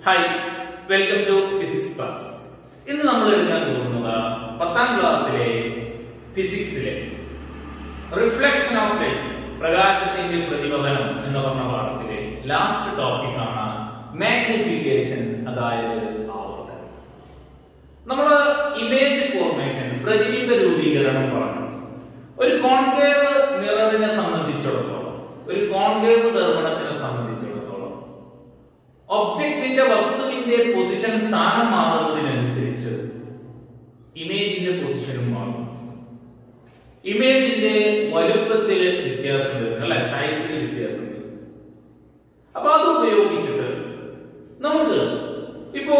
Hi welcome to physics class ഇന്ന് നമ്മൾ എടുക്കാൻ പോകുന്നത് പത്താം ക്ലാസ്സിലെ ഫിസിക്സിലെ റിഫ്ലക്ഷൻ ഓഫ് ലൈറ്റ് പ്രകാശത്തിന്റെ പ്രതിഫലനം എന്ന് പറഞ്ഞ പാഠത്തിലെ ലാസ്റ്റ് ടോപ്പിക് ആണ് മാഗ്നിഫിക്കേഷൻ അതായത് ആവർത്തനം നമ്മൾ ഇമേജ് ഫോർമേഷൻ പ്രതിബിംബ രൂപീകരണം പറഞ്ഞു ഒരു കോൺകേവ് മിററിനെ സംബന്ധിച്ചിടത്തോളം ഒരു കോൺകേവ് ദർപ്പണത്തിനെ സംബന്ധിച്ചിടത്തോളം ഒബ്ജക്റ്റിന്റെ വസ്തുവിന്റെ പൊസിഷൻ സ്ഥാനം മാറുന്നതിനനുസരിച്ച് ഇമേജിന്റെ പൊസിഷനും മാറും ഇമേജിന്റെ വലുപ്പത്തിൽ വ്യത്യാസം വരും അല്ലെ സൈസിൽ വ്യത്യാസം വരും അപ്പൊ അത് ഉപയോഗിച്ചിട്ട് നമുക്ക് ഇപ്പോ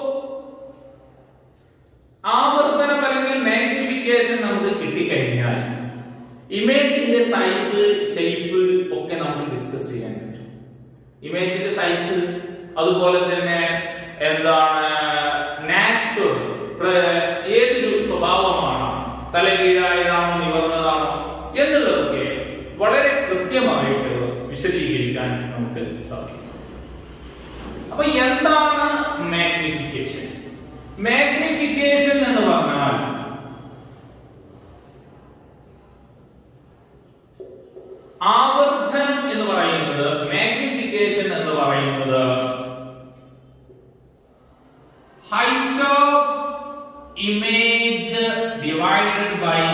ആവർത്തനം അല്ലെങ്കിൽ മാഗ്നിഫിക്കേഷൻ നമുക്ക് കിട്ടിക്കഴിഞ്ഞാൽ ഇമേജിന്റെ സൈസ് ഷേപ്പ് ഒക്കെ നമുക്ക് ഡിസ്കസ് ചെയ്യാൻ പറ്റും ഇമേജിന്റെ സൈസ് അതുപോലെ തന്നെ എന്താണ് നാച്ചുറൽ ഏതൊരു സ്വഭാവമാണ് തലകീഴായതാണോ നിവർന്നതാണോ എന്നുള്ളതൊക്കെ വളരെ കൃത്യമായിട്ട് വിശദീകരിക്കാൻ നമുക്ക് സാധിക്കും അപ്പൊ എന്താണ് മാഗ്നിഫിക്കേഷൻ മാഗ്നിഫിക്കേഷൻ എന്ന് പറഞ്ഞാൽ ആവർത്തനം എന്ന് പറയുന്നത് മാഗ്നിഫിക്കേഷൻ എന്ന് പറയുന്നത് height of image divided by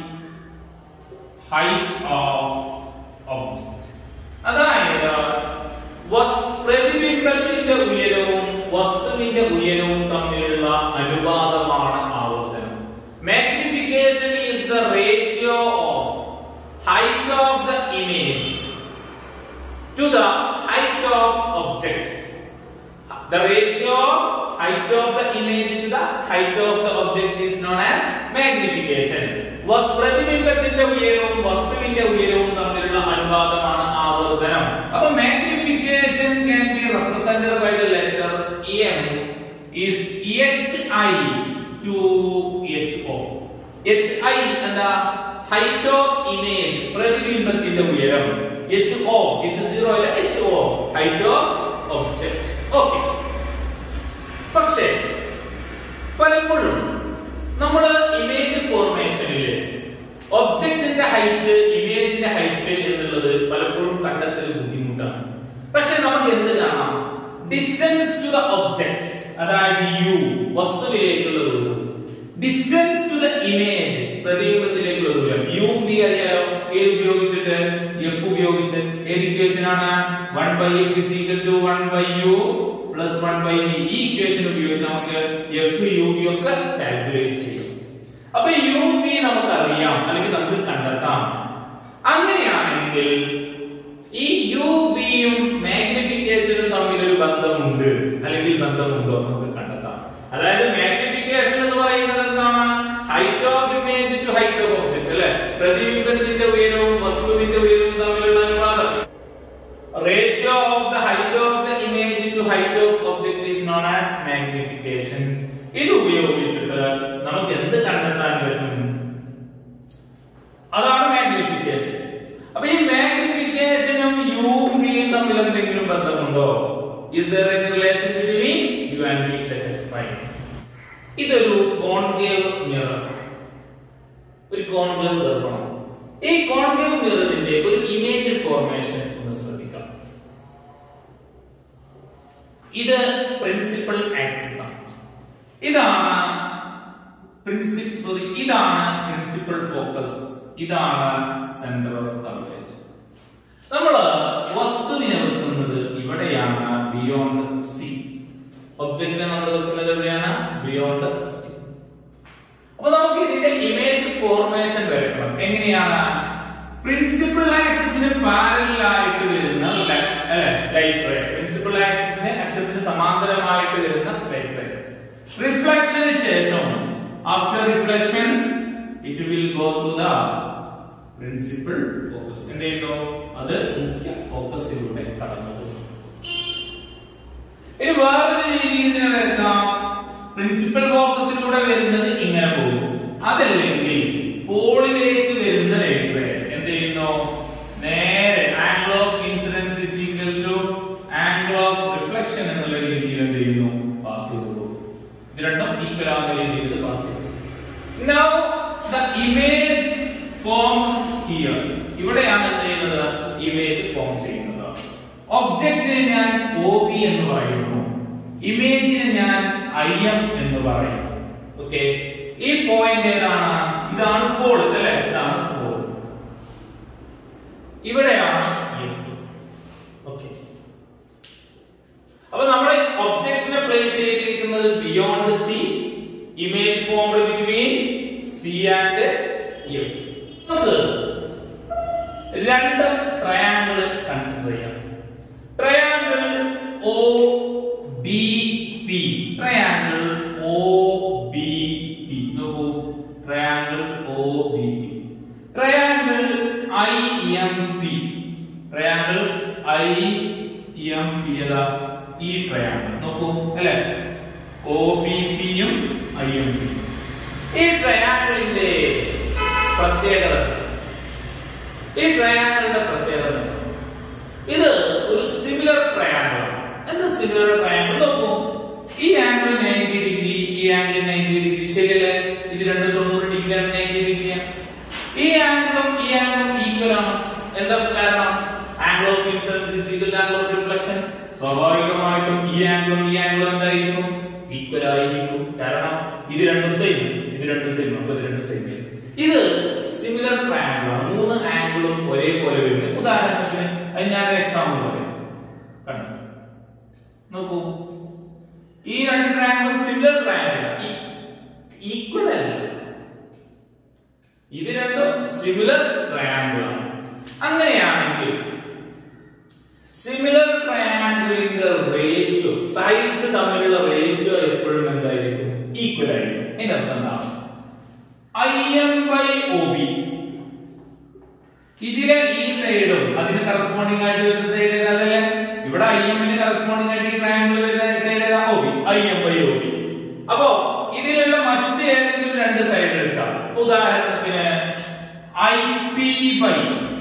height of object അതായത് വസ്- പ്രതിബിംബത്തിന്റെ ഉയരവും വസ്തുവിന്റെ ഉയരവും തമ്മിലുള്ള അനുപാതമാണ് ആവർത്തനം magnification is the ratio of height of the image to the height of object. The ratio of height of the image to the height of the object is known as magnification. വസ് പ്രതിബിംബത്തിന്റെ ഉയരവും വസ്തുവിന്റെ ഉയരവും തമ്മിലുള്ള അനുപാതമാണ് ആവർത്തനം അപ്പൊ magnification can be represented by the letter m is hi to ho hi എന്താ ഹൈറ്റ് ഓഫ് ഇമേജ് പ്രതിബിംബത്തിന്റെ ഉയരം എച്ച് ഒ ഇത് സീറോ അല്ല H O height of object okay പക്ഷേ പലപ്പോഴും നമ്മൾ ഇമേജ് ഫോർമേഷനിൽ ഒബ്ജക്റ്റിന്റെ ഹൈറ്റ് ഇമേജിന്റെ ഹൈറ്റ് എന്നുള്ളത് പലപ്പോഴും കണ്ടെത്തൽ ബുദ്ധിമുട്ടാണ് പക്ഷെ നമുക്ക് എന്ത് കാണാം ഡിസ്റ്റൻസ് ടു ദ ഒബ്ജക്ട് അതായത് യു വസ്തുവിലേക്കുള്ള ദൂരം ഡിസ്റ്റൻസ് ടു ദ ഇമേജ് പ്രതിബിംബത്തിലേക്കുള്ള ദൂരം യു വി അറിയാലോ ഏത് ഉപയോഗിച്ചിട്ട് എഫ് ഉപയോഗിച്ച് ഏത് ഇക്വേഷൻ ആണ് one by F is equal to one by U plus one by V ഈ ഇക്വേഷൻ ഉപയോഗിച്ച് നമുക്ക് എഫ് യു വി ഒക്കെ കാൽക്കുലേറ്റ് ചെയ്യും അപ്പൊ യു വി നമുക്ക് അറിയാം അല്ലെങ്കിൽ നമുക്ക് കണ്ടെത്താം അങ്ങനെയാണെങ്കിൽ ഈ യു വിയും മാഗ്നിഫിക്കേഷനും തമ്മിൽ ഒരു ബന്ധമുണ്ട് അല്ലെങ്കിൽ ബന്ധമുണ്ടോ നമുക്ക് കണ്ടെത്താം അതായത് മാഗ്നിഫിക്കേഷൻ എന്ന് പറയുന്നത് എന്താണ് height of image to height of object അല്ലെ പ്രതിബിംബത്തിന്റെ ഉയരവും വസ്തുവിന്റെ ഉയരവും തമ്മിലുള്ള അനുപാതം ratio of the height of the image to height of object is known as magnification ഇത് ഉപയോഗിച്ചിട്ട് നമുക്ക് എന്ത് കണ്ടെത്താൻ പറ്റും അതാണ് മാഗ്നിഫിക്കേഷൻ അപ്പൊ ഈ മാഗ്നിഫിക്കേഷനും യുവിയും തമ്മിൽ എന്തെങ്കിലും ബന്ധമുണ്ടോ is there any relation between U and B let us find ഇതൊരു കോൺകേവ് മിറർ ഒരു കോൺകേവ് ദർപ്പണം ഈ കോൺകേവ് മിററിന്റെ ഒരു ഇമേജ് ഫോർമേഷൻ ഒന്ന് ശ്രദ്ധിക്കാം ഇത് പ്രിൻസിപ്പൽ ആക്സിസ് ആണ് ഇതാണ് പ്രിൻസിപ്പൽ സോറി ഇതാണ് പ്രിൻസിപ്പൽ ഫോക്കസ് ഇതാണ് സെന്റർ ഓഫ് കവറേജ് നമ്മൾ വസ്തുവിനെ വെക്കുന്നത് ഇവിടെയാണ് ബിയോണ്ട് സി ഒബ്ജക്റ്റിനെ നമ്മൾ വെക്കുന്നത് എവിടെയാണ് ബിയോണ്ട് സി അപ്പൊ നമുക്ക് ഇതിന്റെ ഇമേജ് ഫോർമേഷൻ വരക്കണം എങ്ങനെയാണ് പ്രിൻസിപ്പൽ ആക്സിസിന് പാരലൽ ആയിട്ട് വരുന്ന ലൈറ്റ് റേ പ്രിൻസിപ്പൽ ആക്സിസിന് അക്ഷത്തിന് സമാന്തരമായിട്ട് വരുന്ന ലൈറ്റ് റേ റിഫ്ലക്ഷന് ശേഷം after reflection it will go to the principal focus എന്ത് ചെയ്യുന്നു അത് മുഖ്യ ഫോക്കസിലൂടെ കടന്നു പോകും ഇനി വേറൊരു രീതിയിൽ ഇതിനെ വരുത്താം പ്രിൻസിപ്പൽ ഫോക്കസിലൂടെ വരുന്നത് ഇങ്ങനെ പോകും അതല്ലെങ്കിൽ പോളിലേക്ക് വരുന്ന ലൈറ്റ് റേ എന്ത് ചെയ്യുന്നു നേരെ angle of incidence is equal to angle of reflection എന്നുള്ള രീതിയിൽ എന്ത് ചെയ്യും ഇത് രണ്ടും ഈക്വൽ ആവുന്ന രീതിയിൽ ഇത് പാസ് ചെയ്യും Now the image formed here. ഇവിടെയാണ് എന്ത് ചെയ്യുന്നത് ഇമേജ് ഫോം ചെയ്യുന്നത് ഒബ്ജക്റ്റിനെ ഞാൻ ഒ ബി എന്ന് പറയുന്നു ഇമേജിനെ ഞാൻ ഐ എം എന്ന് പറയുന്നു ഓക്കെ ഈ പോയിന്റ് ഏതാണ് ഇതാണ് പോൾ അല്ലേ ഇതാണ് പോൾ ഇവിടെയാണ് എഫ് ഓക്കെ അപ്പൊ നമ്മൾ ഒബ്ജക്റ്റിനെ പ്ലേസ് ചെയ്തിരിക്കുന്നത് beyond C image formed between C and F നമുക്ക് രണ്ട് ട്രയാങ്കിൾ കൺസിഡർ ചെയ്യാം triangle O B P triangle O B P നോക്കൂ triangle O B P triangle I M P triangle I M P ഏതാ ഈ triangle നോക്കൂ അല്ലെ O B പിയും I M P ഈ ട്രയാങ്കിളിന്റെ പ്രത്യേകത ഈ ട്രയാങ്കിളിന്റെ പ്രത്യേകത ഇത് ഒരു സിമിലർ ട്രയാങ്കിൾ എന്താ സിമിലർ ട്രയാങ്കിൾ നോക്കൂ ഈ ആംഗിൾ നയൻറ്റി ഡിഗ്രി ഈ ആംഗിൾ നയൻറ്റി ഡിഗ്രി ശരിയല്ലേ ഇത് രണ്ട് തൊണ്ണൂറ് ഡിഗ്രിയാണ് നയൻറ്റി ഡിഗ്രിയാണ് ഈ ആംഗിളും ഈ ആംഗിളും ഈക്വൽ ആണ് എന്താ കാരണം angle of incidence is equal angle of reflection സ്വാഭാവികമായിട്ടും ഈ ആംഗിളും ഈ ആംഗിളും എന്തായിരിക്കും ഈക്വൽ ആയിരിക്കും കാരണം ഇത് രണ്ടും സെയിം ഇത് രണ്ടും സെയിം അപ്പോൾ ഇത് രണ്ടും സെയിം ഇത് സിമിലർ ട്രയാങ്കിൾ ആണ് മൂന്ന് ആംഗിളും ഒരേപോലെ വരുന്നത് ഉദാഹരണത്തിന് അത് ഞാനൊരു എക്സാമ്പിൾ പറയാം കണ്ടോ നോക്കൂ ഈ രണ്ട് ട്രയാങ്കിളും സിമിലർ ട്രയാങ്കിൾ ഈക്വൽ അല്ല ഇത് രണ്ടും സിമിലർ ട്രയാങ്കിൾ ആണ് അങ്ങനെയാണെങ്കിൽ സിമിലർ ട്രയാങ്കിളിന്റെ റേഷ്യോ സൈഡ്സ് തമ്മിലുള്ള റേഷ്യോ എപ്പോഴും എന്തായിരിക്കും ഈക്വൽ ആയിരിക്കും അതിന്റെ അർത്ഥം എന്താണ് I M by O B ഇതിലെ ഈ സൈഡും അതിന് കറസ്പോണ്ടിങ് ആയിട്ട് വരുന്ന സൈഡ് ഏതാതല്ലേ ഇവിടെ ഐ എമ്മിന് കറസ്പോണ്ടിങ് ആയിട്ട് ഈ ട്രയാങ്കിൾ വരുന്ന സൈഡ് ഏതാ O B I M by O B അപ്പോ ഇതിലുള്ള മറ്റ് ഏതെങ്കിലും രണ്ട് സൈഡ് എടുക്കാം ഉദാഹരണത്തിന് I P by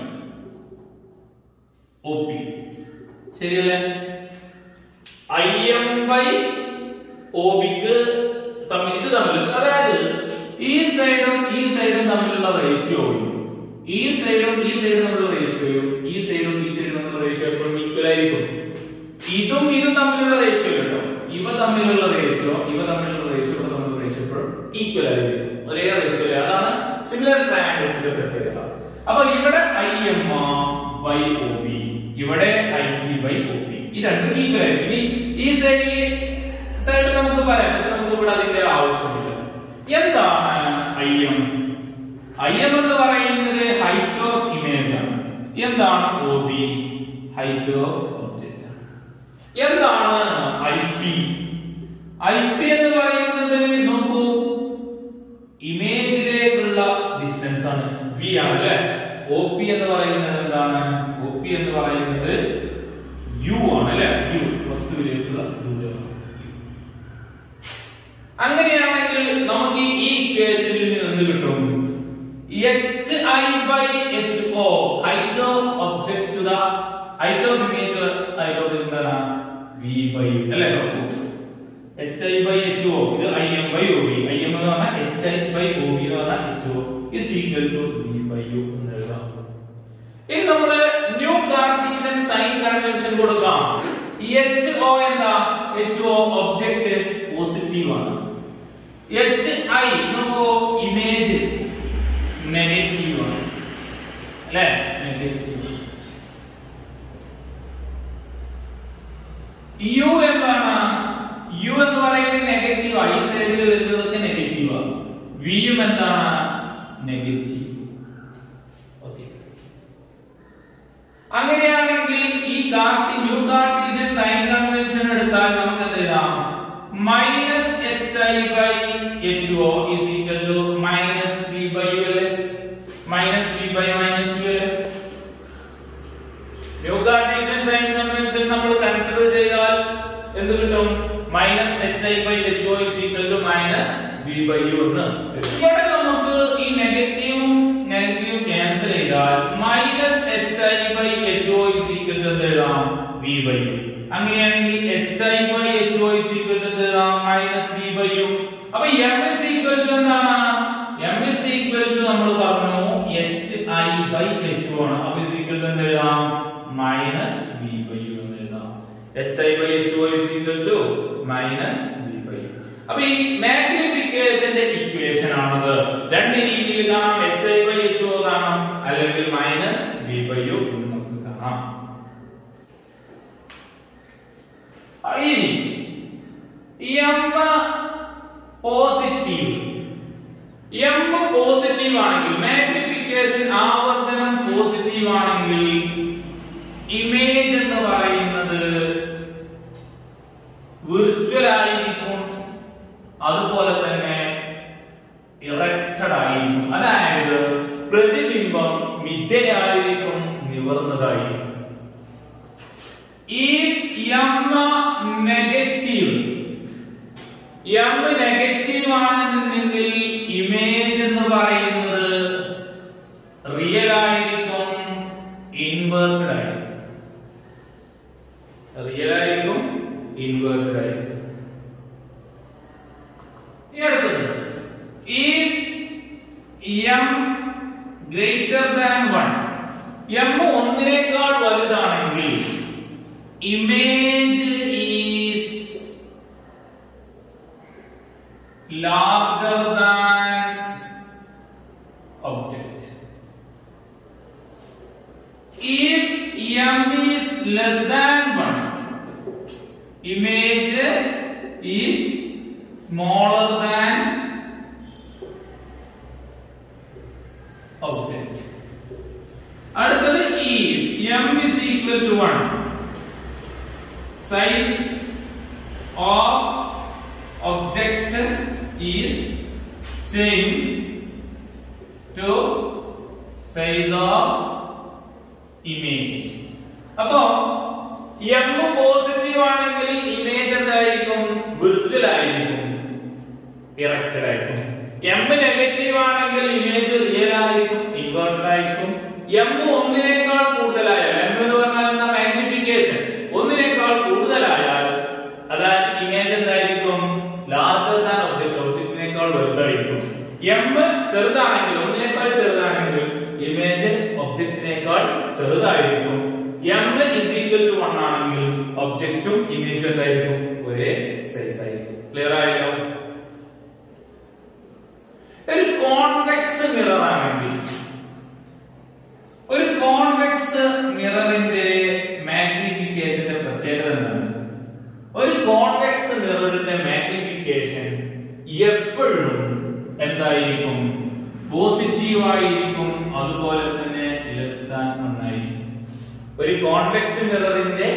O P ശരിയല്ലേ ഐ എം ബൈ ഒ ബിക്ക് തമ്മിൽ ഇത് തമ്മിൽ അതായത് ഈ സൈഡും ഈ സൈഡും തമ്മിലുള്ള റേഷ്യോയും ഈ സൈഡും ഈ സൈഡും തമ്മിലുള്ള റേഷ്യോയും ഈ സൈഡും ഈ സൈഡും തമ്മിലുള്ള റേഷ്യോ എപ്പോഴും ഈക്വൽ ആയിരിക്കും ഇതും ഇതും തമ്മിലുള്ള റേഷ്യോ കേട്ടോ ഇവ തമ്മിലുള്ള റേഷ്യോ ഇവ തമ്മിലുള്ള റേഷ്യോ ഇവ തമ്മിലുള്ള റേഷ്യോ എപ്പോഴും ഈക്വൽ ആയിരിക്കും ഒരേ റേഷ്യോ അതാണ് സിമിലർ ട്രയാങ്കിൾസിന്റെ പ്രത്യേകത അപ്പൊ ഇവിടെ I M by O B ഇവിടെ I P by O P ഈ രണ്ടും ഈക്വൽ ആയിരിക്കും ഇനി ഈ സൈഡ് ഈ സൈഡ് നമുക്ക് പറയാം പക്ഷെ നമുക്ക് ഇവിടെ അതിന്റെ ആവശ്യമില്ല എന്താണ് ഐ എം ഐ എം എന്ന് പറയുന്നത് ഹൈറ്റ് ഓഫ് ഇമേജ് ആണ് എന്താണ് O B height of object എന്താണ് ഐ പി ഐ പി എന്ന് പറയുന്നത് നോക്കൂ ഇമേജിലേക്കുള്ള ഡിസ്റ്റൻസ് ആണ് വി ആണ് അല്ലെ ഒ പി എന്ന് പറയുന്നത് എന്താണ് ഒ പി എന്ന് പറയുന്നത് യു ആണ് അല്ലെ യു വസ്തുവിലേക്കുള്ള ദൂരം അങ്ങനെയാണെങ്കിൽ നമുക്ക് ഈ ഇക്വേഷനിൽ നിന്ന് എന്ത് കിട്ടും H I by H O height of object to the height of image height of എന്താണ് വി ബൈ അല്ലേ നോക്കൂ H I by H O ഇത് I M by O B I M എന്ന് പറഞ്ഞാൽ H I by O B എന്ന് പറഞ്ഞാൽ H O is equal to V by U എന്ന് എഴുതാം ഇനി നമ്മള് ന്യൂ കാർട്ടീഷ്യൻ സൈൻ കൺവെൻഷൻ കൊടുക്കാം എച്ച് ഒ എന്താ എച്ച് ഒ ഒബ്ജക്റ്റ് പോസിറ്റീവ് ആണ് എച്ച് ഐ നോക്കൂ ഇമേജ് നെഗറ്റീവ് ആണ് അല്ലേ നെഗറ്റീവ് യു എന്താണ് യു എന്ന് പറയുന്നത് നെഗറ്റീവ് ഈ സൈഡിൽ വരുന്നതൊക്കെ നെഗറ്റീവ് ആണ് വിയും എന്താണ് നെഗറ്റീവ് ഓക്കെ അങ്ങനെയാണെങ്കിൽ ഈ കാർട്ടി ന്യൂ കാർട്ടീഷ്യൻ സൈൻ കൺവെൻഷൻ എടുത്താൽ നമുക്ക് എന്ത് എഴുതാം minus H I by H O is equal to minus V by U അല്ലേ minus V by minus U അല്ലേ ന്യൂ കാർട്ടീഷ്യൻ സൈൻ കൺവെൻഷൻ നമ്മൾ കൺസിഡർ ചെയ്താൽ എന്ത് കിട്ടും minus H I by H O is equal to minus V by U എന്ന് ഇവിടെ നമുക്ക് ഈ നെഗറ്റീവും നെഗറ്റീവും ക്യാൻസൽ ചെയ്താൽ minus H I by H O is equal to എന്ത് എഴുതാം വി ബൈ യു അങ്ങനെയാണെങ്കിൽ H I by H O is equal to എന്താണ് മൈനസ് വി ബൈ യു അപ്പൊ എം ഇസ് ഈക്വൽ ടു എന്താണ് എം ഇസ് ഈക്വൽ ടു നമ്മൾ പറഞ്ഞു H I by H U ആണ് അപ്പൊ ഇസ് ഈക്വൽ ടു എന്ത് എഴുതാം മൈനസ് വി ബൈ യു എന്ന് എഴുതാം H I by H U is equal to minus V by U അപ്പൊ ഈ മാഗ്നിഫിക്കേഷന്റെ ഇക്വേഷൻ ആണത് രണ്ട് രീതിയിൽ കാണാം H I by H U കാണാം അല്ലെങ്കിൽ മൈനസ് വി ബൈ യു എന്ന് നമുക്ക് കാണാം ഇനി എം പോസിറ്റീവ് എം പോസിറ്റീവ് ആണെങ്കിൽ മാഗ്നിഫിക്കേഷൻ ആവർത്തനം പോസിറ്റീവ് ആണെങ്കിൽ ഇമേജ് എന്ന് പറയുന്നത് വിർച്വൽ ആയിരിക്കും അതുപോലെ തന്നെ ഇറക്റ്റഡ് ആയിരിക്കും അതായത് പ്രതിബിംബം മിഥ്യയായിരിക്കും നിവർന്നതായിരിക്കും if m negative m negative ആണെന്നുണ്ടെങ്കിൽ ഇമേജ് എന്ന് പറയുന്നത് റിയൽ ആയിരിക്കും ഇൻവേർട്ടഡ് ആയിരിക്കും റിയൽ ആയിരിക്കും ഇൻവേർട്ടഡ് ആയിരിക്കും ഇനി അടുത്തത് if m greater than 1 m ഒന്നിനേക്കാൾ വലുതാണെങ്കിൽ image is larger than object if m is less than 1 image is smaller than object അടുത്തത് if m is equal to 1 size of object is same to size of image അപ്പോ m positive ആണെങ്കിൽ image എന്തായിരിക്കും virtual ആയിരിക്കും erected ആയിരിക്കും m negative ആണെങ്കിൽ image real ആയിരിക്കും inverted ആയിരിക്കും m ഒന്നിനേക്കാൾ കൂടുതലായാൽ m എന്ന് പറഞ്ഞാൽ എന്താ മാഗ്നിഫിക്കേഷൻ ഒന്നിനേക്കാൾ കൂടുതലായാൽ അതായത് ഇമേജ് എന്തായിരിക്കും ലാർജർ ദാൻ ഒബ്ജക്ട് ഒബ്ജക്റ്റിനേക്കാൾ വലുതായിരിക്കും എം ചെറുതാണെങ്കിൽ ഒന്നിനേക്കാൾ ചെറുതാണെങ്കിൽ ഇമേജ് ഒബ്ജക്റ്റിനേക്കാൾ ചെറുതായിരിക്കും M is equal to one ആണെങ്കിൽ ഒബ്ജക്റ്റും ഇമേജും എന്തായിരിക്കും ഒരേ സൈസ് ആയിരിക്കും ക്ലിയർ ആയല്ലോ ഒരു കോൺവെക്സ് മിറർ ആണെങ്കിൽ ഒരു കോൺവെക്സ് മിററിന്റെ മാഗ്നിഫിക്കേഷന്റെ പ്രത്യേകത എന്താണ് ഒരു കോൺവെക്സ് മിററിന്റെ മാഗ്നിഫിക്കേഷൻ എപ്പോഴും എന്തായിരിക്കും പോസിറ്റീവ് ആയിരിക്കും അതുപോലെ തന്നെ ലെസ് ദാൻ ഒന്നായിരിക്കും ഒരു കോൺവെക്സ് മിററിന്റെ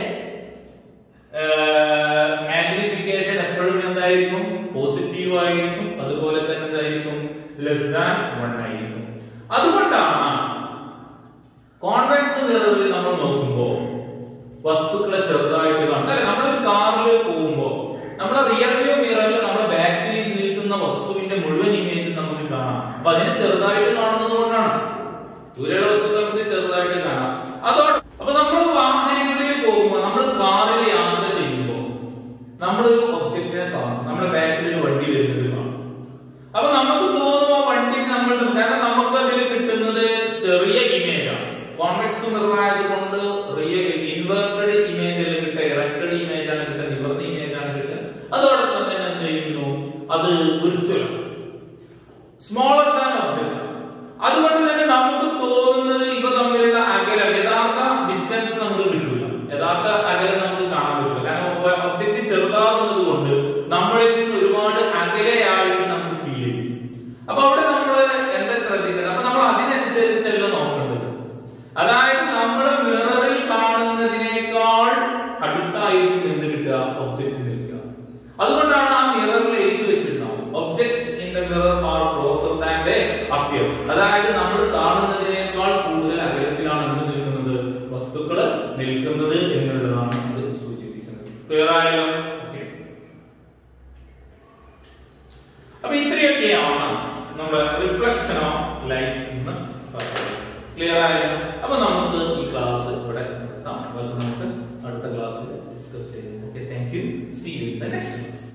മാഗ്നിഫിക്കേഷൻ എപ്പോഴും എന്തായിരിക്കും പോസിറ്റീവ് ആയിരിക്കും അതുപോലെ തന്നെ എന്തായിരിക്കും ലെസ് ദാൻ വൺ ആയിരിക്കും അതുകൊണ്ടാണ് കോൺവെക്സ് മിററിൽ നമ്മൾ നോക്കുമ്പോൾ വസ്തുക്കളെ ചെറുതായിട്ട് കാണും അല്ലെ നമ്മളൊരു കാറിൽ പോകുമ്പോൾ നമ്മുടെ റിയർ വ്യൂ മിററിൽ നമ്മുടെ ബാക്കിൽ നിൽക്കുന്ന വസ്തുവിന്റെ മുഴുവൻ ഇമേജ് നമുക്ക് കാണാം അപ്പൊ അതിനെ ചെറുതായിട്ട് കാണുന്നത് കൊണ്ടാണ് ദൂരെയുള്ള വസ്തുക്കൾ നമുക്ക് ചെറുതായിട്ട് കാണാം അതോടെ അപ്പൊ നമ്മൾ വാഹനങ്ങളിൽ പോകുമ്പോൾ നമ്മൾ കാറിൽ യാത്ര ചെയ്യുമ്പോൾ നമ്മളൊരു ഒബ്ജക്റ്റിനെ കാണും നമ്മുടെ ബാക്കിൽ ഒരു വണ്ടി വരുന്നത് കാണും അപ്പൊ നമുക്ക് തോന്നും ആ വണ്ടി നമ്മൾ കാരണം നമുക്ക് അതിൽ കിട്ടുന്നത് ചെറിയ ഇമേജ് ആണ് കോൺവെക്സ് മിറർ ആയതുകൊണ്ട് റിയൽ ഇൻവേർട്ടഡ് ഇമേജ് അല്ല കിട്ടുക ഇറക്റ്റഡ് ഇമേജ് ആണ് കിട്ടുക നിവർന്ന ഇമേജ് ആണ് കിട്ടുക അതോടൊപ്പം തന്നെ എന്ത് ചെയ്യുന്നു അത് വിർച്വൽ സ്മോളർ ദാൻ ഒബ്ജക്റ്റ് അതുകൊണ്ട് തന്നെ നമുക്ക് തോന്നുന്നത് ഇവ തമ്മിലുള്ള അകലം യഥാർത്ഥ ഡിസ്റ്റൻസ് നമുക്ക് കിട്ടില്ല യഥാർത്ഥ അകലം നമുക്ക് കാണാൻ പറ്റില്ല കാരണം ഒബ്ജക്റ്റ് ചെറുതാകുന്നത് കൊണ്ട് നമ്മളിൽ നിന്ന് ഒരുപാട് അകലെയായിട്ട് നമുക്ക് ഫീൽ ചെയ്യും അപ്പൊ അവിടെ നമ്മൾ എന്താ ശ്രദ്ധിക്കണം അപ്പൊ നമ്മൾ അതിനനുസരിച്ചല്ല നോക്കേണ്ടത് അതായത് നമ്മൾ മിററിൽ കാണുന്നതിനേക്കാൾ അടുത്തായിരിക്കും എന്ത് കിട്ടുക ഒബ്ജക്റ്റ് നിൽക്കുക അതുകൊണ്ടാണ് ആ മിററിൽ എഴുതി വെച്ചിട്ടുണ്ടാവും object in the mirror are closer than they appear അതായത് നമ്മൾ കാണുന്നതിനേക്കാൾ കൂടുതൽ അകലത്തിലാണ് എന്ത് നിൽക്കുന്നത് വസ്തുക്കൾ നിൽക്കുന്നത് എന്നുള്ളതാണ് ഇത് സൂചിപ്പിക്കുന്നത് ക്ലിയർ ആയല്ലോ ഓക്കെ അപ്പൊ ഇത്രയൊക്കെയാണ് നമ്മുടെ റിഫ്ലക്ഷൻ ഓഫ് ലൈറ്റ് എന്ന് പറയുന്നത് ക്ലിയർ ആയല്ലോ അപ്പൊ നമുക്ക് ഈ ക്ലാസ് ഇവിടെ നിർത്താം അപ്പൊ നമുക്ക് അടുത്ത ക്ലാസ്സിൽ ഡിസ്കസ് ചെയ്യാം okay thank you See you in the next class.